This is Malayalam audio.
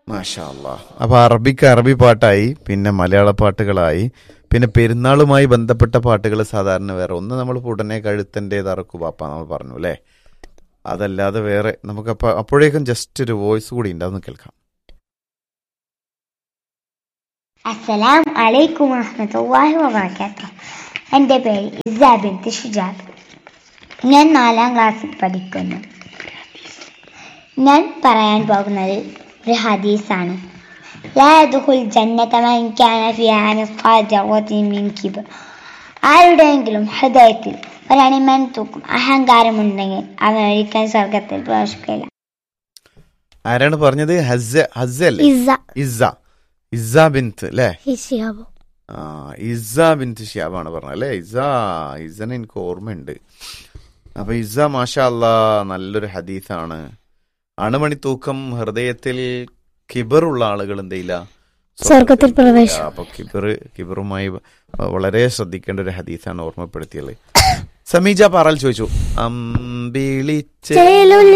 മാഷാ അല്ലാ അപ്പൊ അറബിക്ക് അറബി പാട്ടായി പിന്നെ മലയാള പാട്ടുകളായി പിന്നെ പെരുന്നാളുമായി ബന്ധപ്പെട്ട പാട്ടുകൾ സാധാരണ വേറെ ഒന്ന് നമ്മൾ ഉടനെ കഴുത്തൻ്റെത് അറക്കുപാപ്പ നമ്മൾ പറഞ്ഞു അല്ലേ അതല്ലാതെ വേറെ നമുക്ക് അപ്പൊ അപ്പോഴേക്കും ജസ്റ്റ് ഒരു വോയിസ് കൂടി ഉണ്ട് അതൊന്ന് കേൾക്കാം അസ്സലാം അലൈക്കും വറഹ്മത്തുള്ളാഹി വബറകാതുഹു എൻ്റെ പേര് ഇസ ബിൻത്ത് ഷിജാബ് ഞാൻ നാലാം ക്ലാസ്സിൽ പഠിക്കുന്നു ഞാൻ പറയാൻ പോകുന്നത് ഒരു ഹദീസാണ് ലാ യദ്ഖുൽ ജന്നത മൻ കാന ഫിഹാ മിസ്ഖാൽ ജറത്തിൻ മിൻ കിബ്ർ ആരുടെയെങ്കിലും ഹൃദയത്തിൽ ഒരണിമൻ തൂക്കും അഹങ്കാരമുണ്ടെങ്കിൽ അവൻ ഒരിക്കലും സ്വർഗത്തിൽ പ്രവേശിക്കില്ല ആരാണ് പറഞ്ഞത് ഹസ ഹസ അല്ലേ ഇസ ഇസ ഇസ ബിൻത്ത് അല്ലേ ഹിഷിയാബു ആ ഇസ ബിൻത്ത് ഷിയാബാണ് പറഞ്ഞത് അല്ലേ ഇസ ഇസനെ എനിക്ക് ഓർമ്മയുണ്ട് അപ്പൊ ഇസ മാഷാ അല്ലാ നല്ലൊരു ഹദീസാണ് അണുമണി തൂക്കം ഹൃദയത്തിൽ കിബറുള്ള ആളുകൾ എന്തെയില്ല സ്വർഗത്തിൽ പ്രവേശം അപ്പൊ കിബർ കിബറുമായി വളരെ ശ്രദ്ധിക്കേണ്ട ഒരു ഹദീസാണ് ഓർമ്മപ്പെടുത്തിയത് സമീജ പാറാൽ ചോദിച്ചു അമ്പിളിച്ചേ ചേലുള്ളിൽ